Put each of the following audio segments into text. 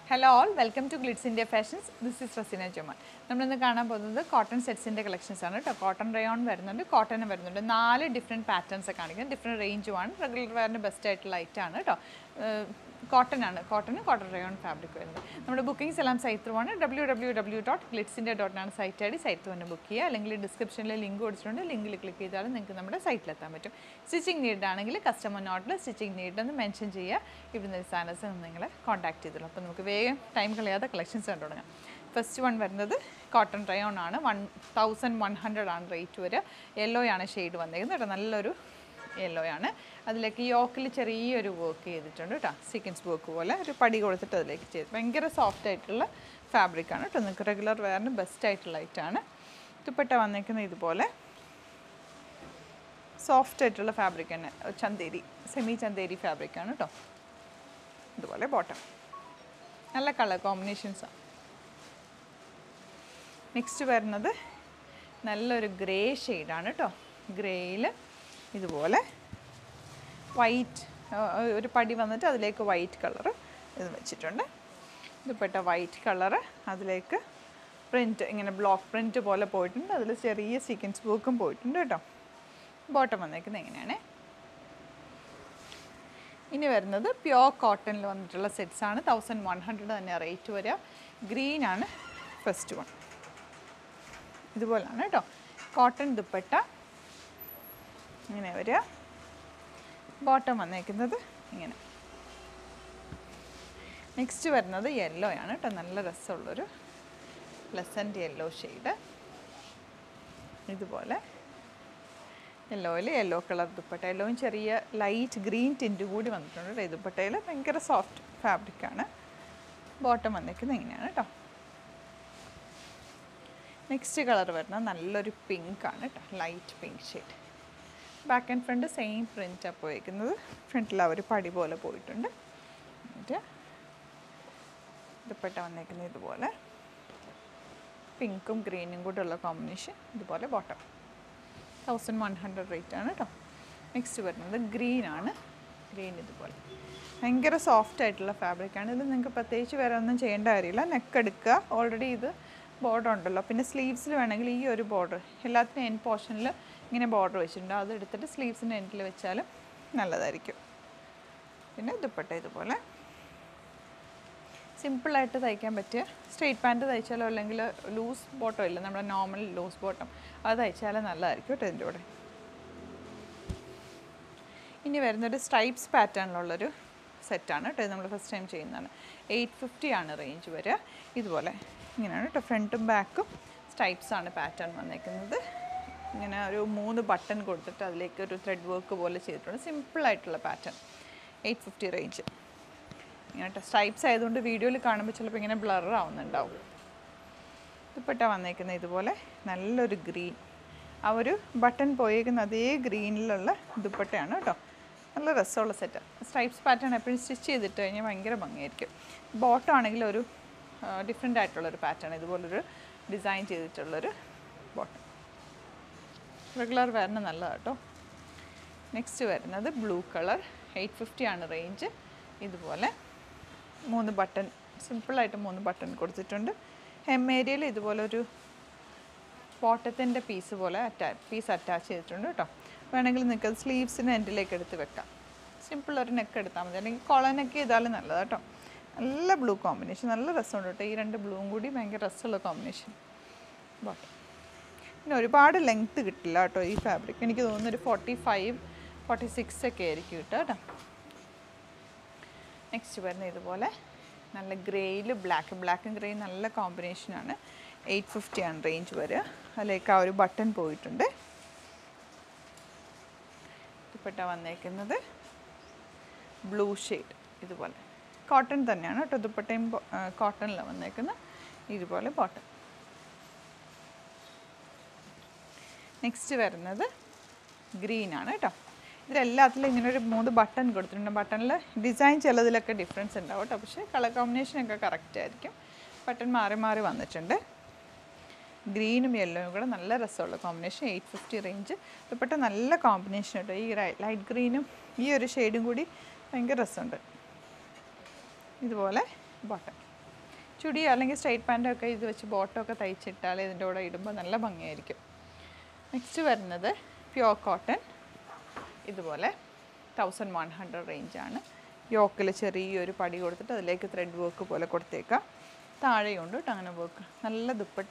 hello all welcome to Glids India fashions this is Raseena Juman നമ്മളിന്ന് കാണാൻ പോകുന്നത് കോട്ടൺ സെറ്റ്സിൻ്റെ കളക്ഷൻസ് ആണ് കേട്ടോ കോട്ടൺ റയോൺ വരുന്നുണ്ട് കോട്ടൺ വരുന്നുണ്ട് നാല് ഡിഫറെൻറ്റ് പാറ്റേൺസ് കാണിക്കുന്നത് ഡിഫറെൻറ്റ് റേഞ്ചുമാണ് റെഗുലർ വെയറിന് ബെസ്റ്റ് ആയിട്ടുള്ള ഐറ്റാണ് കേട്ടോ കോട്ടൺ ആണ് കോട്ടൺ കോട്ടൺ റയോൺ ഫാബ്രിക് വരുന്നത് നമ്മുടെ ബുക്കിംഗ്സ് എല്ലാം സൈറ്റ് ത്രൂ ആണ് ഡബ്ല്യൂ ഡബ്ല്യൂ ഡബ്ല്യൂ ഡോട്ട് ഗ്ലിഡ്സിൻ്റെ ഡോട്ടിനാണ് സൈറ്റ് ഐ ഡി സൈറ്റ് തന്നെ ബുക്ക് ചെയ്യുക അല്ലെങ്കിൽ ഡിസ്ക്രിപ്ഷനിൽ ലിങ്ക് കൊടുത്തിട്ടുണ്ട് ലിങ്കിൽ ക്ലിക്ക് ചെയ്താൽ നിങ്ങൾക്ക് നമ്മുടെ സൈറ്റിലെത്താൻ പറ്റും സ്റ്റിച്ചിങ് നീഡ് ആണെങ്കിൽ കസ്റ്റമർ നോട്ടിൽ സ്റ്റിച്ചിങ് നീഡ് എന്ന് മെൻഷൻ ചെയ്യുക ഇവിടുന്ന് ഡിസൈനേഴ്സ് നിങ്ങളെ കോൺടാക്ട് ചെയ്തോളൂ അപ്പോൾ നമുക്ക് വേഗം ടൈം കളയാതെ കളക്ഷൻസ് കണ്ടു തുടങ്ങാം ഫസ്റ്റ് വൺ വരുന്നത് കോട്ടൺ റയോൺ ആണ് വൺ തൗസൻഡ് വൺ ഹൺഡ്രഡ് ആണ് റേറ്റ് വരിക യെല്ലോ ആണ് ഷെയ്ഡ് വന്നേക്കുന്നത് കേട്ടോ നല്ലൊരു യെല്ലോ ആണ് അതിലേക്ക് യോക്കിൽ ചെറിയൊരു വർക്ക് ചെയ്തിട്ടുണ്ട് കേട്ടോ സീക്വൻസ് വർക്ക് പോലെ ഒരു പടി കൊടുത്തിട്ട് അതിലേക്ക് ചെയ്ത് ഭയങ്കര സോഫ്റ്റ് ആയിട്ടുള്ള ഫാബ്രിക് ആണ് കേട്ടോ നിങ്ങൾക്ക് റെഗുലർ വെയറിന് ബെസ്റ്റ് ആയിട്ടുള്ള ഐറ്റാണ് ദുപ്പട്ട വന്നേക്കുന്നത് ഇതുപോലെ സോഫ്റ്റ് ആയിട്ടുള്ള ഫാബ്രിക് തന്നെ ചന്തേരി സെമി ചന്തേരി ഫാബ്രിക് ആണ് കേട്ടോ ഇതുപോലെ ബോട്ടം നല്ല കളർ കോമ്പിനേഷൻസാണ് നെക്സ്റ്റ് വരുന്നത് നല്ലൊരു ഗ്രേ ഷെയ്ഡാണ് കേട്ടോ ഗ്രേയിൽ ഇതുപോലെ വൈറ്റ് ഒരു പടി വന്നിട്ട് അതിലേക്ക് വൈറ്റ് കളർ ഇത് വെച്ചിട്ടുണ്ട് ഇതുപെട്ട വൈറ്റ് കളറ് അതിലേക്ക് പ്രിൻറ്റ് ഇങ്ങനെ ബ്ലോക്ക് പ്രിൻറ്റ് പോലെ പോയിട്ടുണ്ട് അതിൽ ചെറിയ സീക്വൻസ് വർക്കും പോയിട്ടുണ്ട് കേട്ടോ ബോട്ടം വന്നേക്കുന്നത് എങ്ങനെയാണ് ഇനി വരുന്നത് പ്യോർ കോട്ടണിൽ വന്നിട്ടുള്ള സെറ്റ്സ് ആണ് തൗസൻഡ് വൺ ഹൺഡ്രഡ് തന്നെ റേറ്റ് വരിക ഗ്രീൻ ആണ് ഫസ്റ്റ് വൺ ഇതുപോലാണ് കേട്ടോ കോട്ടൺ ദുപ്പട്ട ഇങ്ങനെ വരിക ബോട്ടം വന്നേക്കുന്നത് ഇങ്ങനെ നെക്സ്റ്റ് വരുന്നത് യെല്ലോ ആണ് കേട്ടോ നല്ല രസമുള്ളൊരു പ്ലസൻറ്റ് യെല്ലോ ഷെയ്ഡ് ഇതുപോലെ യെല്ലോയിൽ യെല്ലോ കളർ ദുപ്പട്ട യെല്ലോയും ചെറിയ ലൈറ്റ് ഗ്രീൻ ടിൻറ്റ് കൂടി വന്നിട്ടുണ്ട് കേട്ടോ ഈ ദുപ്പട്ടയിൽ ഭയങ്കര സോഫ്റ്റ് ഫാബ്രിക്കാണ് ബോട്ടം വന്നേക്കുന്നത് ഇങ്ങനെയാണ് കേട്ടോ നെക്സ്റ്റ് കളർ വരുന്നത് നല്ലൊരു പിങ്ക് ആണ് കേട്ടോ light pink shade back and front same പ്രിൻ്റാണ് പോയിരിക്കുന്നത് ഫ്രണ്ടിൽ അവർ പടി പോലെ പോയിട്ടുണ്ട് എന്നിട്ട് ദുപ്പട്ട വന്നേക്കുന്നത് ഇതുപോലെ പിങ്കും ഗ്രീനും കൂടെ ഉള്ള കോമ്പിനേഷൻ ഇതുപോലെ bottom thousand one hundred rate ആണ് കേട്ടോ നെക്സ്റ്റ് വരുന്നത് ഗ്രീൻ ആണ് ഗ്രീൻ ഇതുപോലെ ഭയങ്കര സോഫ്റ്റ് ആയിട്ടുള്ള ഫാബ്രിക്കാണ് ഇത് നിങ്ങൾക്ക് പ്രത്യേകിച്ച് വേറെ ഒന്നും ചെയ്യേണ്ട കാര്യമില്ല നെക്ക് എടുക്കുക ഓൾറെഡി ഇത് ബോർഡർ ഉണ്ടല്ലോ പിന്നെ സ്ലീവ്സിൽ വേണമെങ്കിൽ ഈ ഒരു ബോർഡർ എല്ലാത്തിനും എൻ പോർഷനിൽ ഇങ്ങനെ ബോർഡർ വെച്ചിട്ടുണ്ട് അത് എടുത്തിട്ട് സ്ലീവ്സിൻ്റെ എൻഡിൽ വെച്ചാലും നല്ലതായിരിക്കും പിന്നെ ദുപ്പട്ട ഇതുപോലെ സിമ്പിളായിട്ട് തയ്ക്കാൻ പറ്റിയ സ്ട്രെയിറ്റ് പാൻറ്റ് തയ്ച്ചാലോ അല്ലെങ്കിൽ ലൂസ് ബോട്ടം ഇല്ല നമ്മുടെ നോർമൽ ലൂസ് ബോട്ടം അത് തയ്ച്ചാലും നല്ലതായിരിക്കും കേട്ടോ ഇതിൻ്റെ കൂടെ ഇനി വരുന്നൊരു സ്ട്രൈപ്സ് പാറ്റേണിലുള്ളൊരു സെറ്റാണ് കേട്ടോ ഇത് നമ്മൾ ഫസ്റ്റ് ടൈം ചെയ്യുന്നതാണ് എയ്റ്റ് ഫിഫ്റ്റി ആണ് റേഞ്ച് വരിക ഇതുപോലെ ഇങ്ങനെയാണ് കേട്ടോ ഫ്രണ്ടും ബാക്കും സ്ട്രൈപ്സ് ആണ് പാറ്റേൺ വന്നേക്കുന്നത് ഇങ്ങനെ ഒരു മൂന്ന് ബട്ടൺ കൊടുത്തിട്ട് അതിലേക്ക് ഒരു ത്രെഡ് വർക്ക് പോലെ ചെയ്തിട്ടുണ്ട് സിമ്പിളായിട്ടുള്ള പാറ്റേൺ എയ്റ്റ് ഫിഫ്റ്റി റേഞ്ച് ഇങ്ങനെ സ്ട്രൈപ്സ് ആയതുകൊണ്ട് വീഡിയോയിൽ കാണുമ്പോൾ ചിലപ്പോൾ ഇങ്ങനെ ബ്ലർ ആവുന്നുണ്ടാവും ദുപ്പട്ട വന്നേക്കുന്ന ഇതുപോലെ നല്ലൊരു ഗ്രീൻ ആ ഒരു ബട്ടൺ പോയേക്കുന്ന അതേ ഗ്രീനിലുള്ള ദുപ്പട്ടയാണ് കേട്ടോ നല്ല രസമുള്ള സെറ്റ് സ്ട്രൈപ്സ് പാറ്റേൺ എപ്പോഴും സ്റ്റിച്ച് ചെയ്തിട്ട് കഴിഞ്ഞാൽ ഭയങ്കര ഭംഗിയായിരിക്കും ബോട്ടം ആണെങ്കിൽ ഒരു ഡിഫറെൻ്റ് ആയിട്ടുള്ളൊരു പാറ്റേൺ ഇതുപോലൊരു ഡിസൈൻ ചെയ്തിട്ടുള്ളൊരു ബോട്ടം റെഗുലർ വെയറിന് നല്ലതാണ് കേട്ടോ നെക്സ്റ്റ് വരുന്നത് ബ്ലൂ കളർ എയ്റ്റ് ഫിഫ്റ്റി ആണ് റേഞ്ച് ഇതുപോലെ മൂന്ന് ബട്ടൺ സിമ്പിളായിട്ട് മൂന്ന് ബട്ടൺ കൊടുത്തിട്ടുണ്ട് ഹെം ഏരിയയിൽ ഇതുപോലെ ഒരു പോട്ടത്തിൻ്റെ പീസ് പോലെ അറ്റാ പീസ് അറ്റാച്ച് ചെയ്തിട്ടുണ്ട് കേട്ടോ വേണമെങ്കിൽ നിങ്ങൾക്ക് അത് സ്ലീവ്സിന് എൻഡിലേക്ക് എടുത്ത് വെക്കാം സിമ്പിൾ ഒരു നെക്ക് എടുത്താൽ മതി അല്ലെങ്കിൽ കൊള നെക്ക് ചെയ്താലും നല്ലതാണ് കേട്ടോ നല്ല ബ്ലൂ കോമ്പിനേഷൻ നല്ല രസമുണ്ട് കേട്ടോ ഈ രണ്ട് ബ്ലൂവും കൂടി ഭയങ്കര രസമുള്ള കോമ്പിനേഷൻ ബോട്ടം പിന്നെ ഒരുപാട് ലെങ്ത്ത് കിട്ടില്ല കേട്ടോ ഈ ഫാബ്രിക് എനിക്ക് തോന്നുന്നു ഒരു ഫോർട്ടി ഫൈവ് ഫോർട്ടി സിക്സ് ഒക്കെ ആയിരിക്കും കിട്ടുക കേട്ടോ നെക്സ്റ്റ് വരുന്ന ഇതുപോലെ നല്ല ഗ്രേയിൽ ബ്ലാക്ക് ബ്ലാക്കും ഗ്രേയും നല്ല കോമ്പിനേഷനാണ് എയ്റ്റ് ഫിഫ്റ്റി ആണ് റേഞ്ച് വരിക അതിലേക്ക് ആ ഒരു ബട്ടൺ പോയിട്ടുണ്ട് ദുപ്പട്ട വന്നേക്കുന്നത് ബ്ലൂ ഷെയ്ഡ് ഇതുപോലെ കോട്ടൺ തന്നെയാണ് കേട്ടോ ദുപ്പട്ടയും കോട്ടണിലാണ് വന്നേക്കുന്നത് ഇതുപോലെ ബോട്ടൺ നെക്സ്റ്റ് വരുന്നത് ഗ്രീൻ ആണ് കേട്ടോ ഇതിലെല്ലാത്തിലും ഇങ്ങനെ ഒരു മൂന്ന് ബട്ടൺ കൊടുത്തിട്ടുണ്ട് ബട്ടണിൽ ഡിസൈൻ ചിലതിലൊക്കെ ഡിഫറൻസ് ഉണ്ടാവും കേട്ടോ പക്ഷേ കളർ കോമ്പിനേഷനൊക്കെ കറക്റ്റ് ആയിരിക്കും ബട്ടൺ മാറി മാറി വന്നിട്ടുണ്ട് ഗ്രീനും യെല്ലോയും കൂടെ നല്ല രസമുള്ള combination eight fifty range dupatta നല്ല കോമ്പിനേഷൻ കേട്ടോ ഈ ലൈറ്റ് ഗ്രീനും ഈ ഒരു ഷെയ്ഡും കൂടി ഭയങ്കര രസമുണ്ട് ഇതുപോലെ ബോട്ടം ചുടിയോ അല്ലെങ്കിൽ സ്ട്രൈറ്റ് പാൻറ്റോ ഒക്കെ ഇത് വെച്ച് ബോട്ടോ ഒക്കെ തയ്ച്ചിട്ടാൽ ഇതിൻ്റെ കൂടെ ഇടുമ്പോൾ നല്ല ഭംഗിയായിരിക്കും നെക്സ്റ്റ് വരുന്നത് പ്യുവർ കോട്ടൺ ഇതുപോലെ തൗസൻഡ് വൺ ഹൺഡ്രഡ് റേഞ്ചാണ് യോക്കിൽ ചെറിയൊരു പടി കൊടുത്തിട്ട് അതിലേക്ക് ത്രെഡ് വർക്ക് പോലെ കൊടുത്തേക്കാം താഴെയുണ്ട് കേട്ടോ അങ്ങനെ വർക്ക് നല്ല ദുപ്പട്ട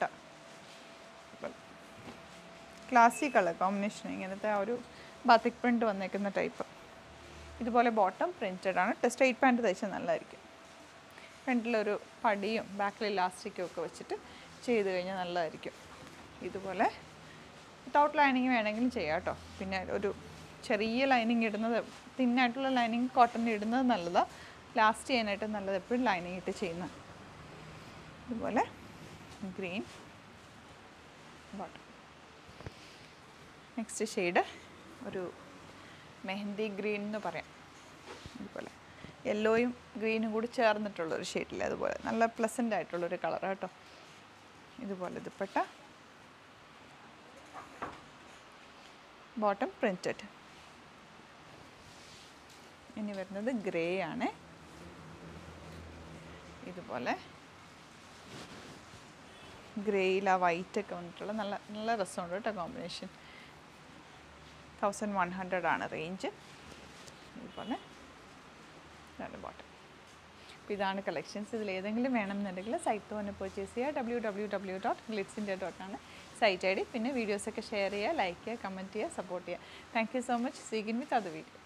ക്ലാസി കളർ കോമ്പിനേഷൻ ഇങ്ങനത്തെ ആ ഒരു ബാത്തിക് പ്രിൻ്റ് വന്നേക്കുന്ന ടൈപ്പ് ഇതുപോലെ ബോട്ടം പ്രിൻറ്റഡ് ആണ് സ്ട്രൈറ്റ് പാൻറ്റ് തയ്ച്ചാൽ നല്ലതായിരിക്കും ഫ്രണ്ടിലൊരു പടിയും ബാക്കിൽ ഇലാസ്റ്റിക്കും ഒക്കെ വെച്ചിട്ട് ചെയ്ത് കഴിഞ്ഞാൽ നല്ലതായിരിക്കും ഇതുപോലെ വിത്തൗട്ട് ലൈനിങ് വേണമെങ്കിലും ചെയ്യാം കേട്ടോ പിന്നെ ഒരു ചെറിയ ലൈനിങ് ഇടുന്നത് തിന്നായിട്ടുള്ള ലൈനിങ് കോട്ടൺ ഇടുന്നത് നല്ലതാണ് ലാസ്റ്റ് ചെയ്യാനായിട്ട് നല്ലത് എപ്പോഴും ലൈനിങ് ഇട്ട് ചെയ്യുന്ന ഇതുപോലെ ഗ്രീൻ ബോട്ടം നെക്സ്റ്റ് ഷെയ്ഡ് ഒരു മെഹന്തി ഗ്രീൻ എന്ന് പറയാം ഇതുപോലെ യെല്ലോയും ഗ്രീനും കൂടി ചേർന്നിട്ടുള്ള ഒരു ഷെയ്ഡിൽ അതുപോലെ നല്ല പ്ലസൻ്റ് ആയിട്ടുള്ളൊരു കളർ കേട്ടോ ഇതുപോലെ ദുപ്പട്ട ബോട്ടം പ്രിൻറ്റഡ് ഇനി വരുന്നത് ഗ്രേ ആണ് ഇതുപോലെ ഗ്രേയിൽ ആ വൈറ്റ് ഒക്കെ വന്നിട്ടുള്ള നല്ല നല്ല രസമുണ്ട് കേട്ടോ കോമ്പിനേഷൻ തൗസൻഡ് വൺ ഹൺഡ്രഡ് ആണ് റേഞ്ച് ഇതുപോലെ ഇതാണ് ബോട്ടം അപ്പോൾ ഇതാണ് കളക്ഷൻസ് ഇതിൽ ഏതെങ്കിലും വേണമെന്നുണ്ടെങ്കിൽ സൈറ്റ് തന്നെ പർച്ചേസ് ചെയ്യുക W W W dot Glitz India dot ആണ് സൈറ്റ് ഐ ഡി പിന്നെ വീഡിയോസൊക്കെ ഷെയർ ചെയ്യുക ലൈക്ക് ചെയ്യുക കമൻറ്റ് ചെയ്യുക സപ്പോർട്ട് ചെയ്യുക താങ്ക് യു സോ മച്ച് സീഗിൻ വിത്ത് അത് വീഡിയോ